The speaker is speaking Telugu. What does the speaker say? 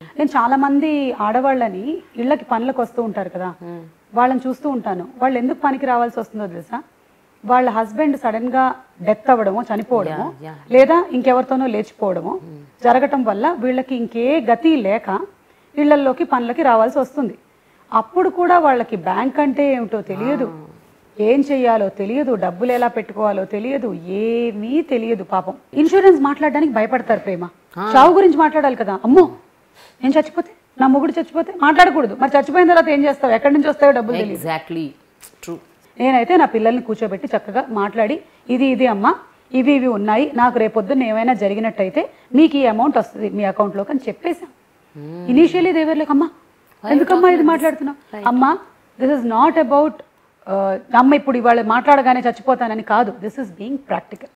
నేను చాలా మంది ఆడవాళ్ళని ఇళ్ళకి పనులకు వస్తూ ఉంటారు కదా వాళ్ళని చూస్తూ ఉంటాను వాళ్ళు ఎందుకు పనికి రావాల్సి వస్తుందో తెలుసా వాళ్ళ హస్బెండ్ సడన్ గా డెత్ అవ్వడమో చనిపోవడమో లేదా ఇంకెవరితోనో లేచిపోవడమో జరగటం వల్ల వీళ్ళకి ఇంకే గతి లేక ఇళ్లల్లోకి పనులకి రావాల్సి వస్తుంది అప్పుడు కూడా వాళ్ళకి బ్యాంక్ అంటే ఏమిటో తెలియదు ఏం చెయ్యాలో తెలియదు డబ్బులు ఎలా పెట్టుకోవాలో తెలియదు ఏమీ తెలియదు పాపం ఇన్సూరెన్స్ మాట్లాడడానికి భయపడతారు ప్రేమ చావు గురించి మాట్లాడాలి కదా అమ్మో నేను చచ్చిపోతే నా మొగుడు చచ్చిపోతే మాట్లాడకూడదు మరి చచ్చిపోయిన తర్వాత ఏం చేస్తావు ఎక్కడి నుంచి వస్తాయో డబ్బులు తెలియదు ఎగ్జాక్ట్లీ ట్రూ నేనైతే నా పిల్లల్ని కూర్చోబెట్టి చక్కగా మాట్లాడి ఇది ఇది అమ్మా ఇవి ఇవి ఉన్నాయి నాకు రేపొద్దున ఏమైనా జరిగినట్టయితే మీకు ఈ అమౌంట్ వస్తుంది మీ అకౌంట్లోకి అని చెప్పేశాం ఇనీషియలీ దేవర్లేక అమ్మా ఎందుకమ్మా ఇది మాట్లాడుతున్నావు అమ్మా దిస్ ఇస్ నాట్ అబౌట్ అమ్మ ఇప్పుడు ఇవాళ మాట్లాడగానే చచ్చిపోతానని కాదు దిస్ ఇస్ బీయింగ్ ప్రాక్టికల్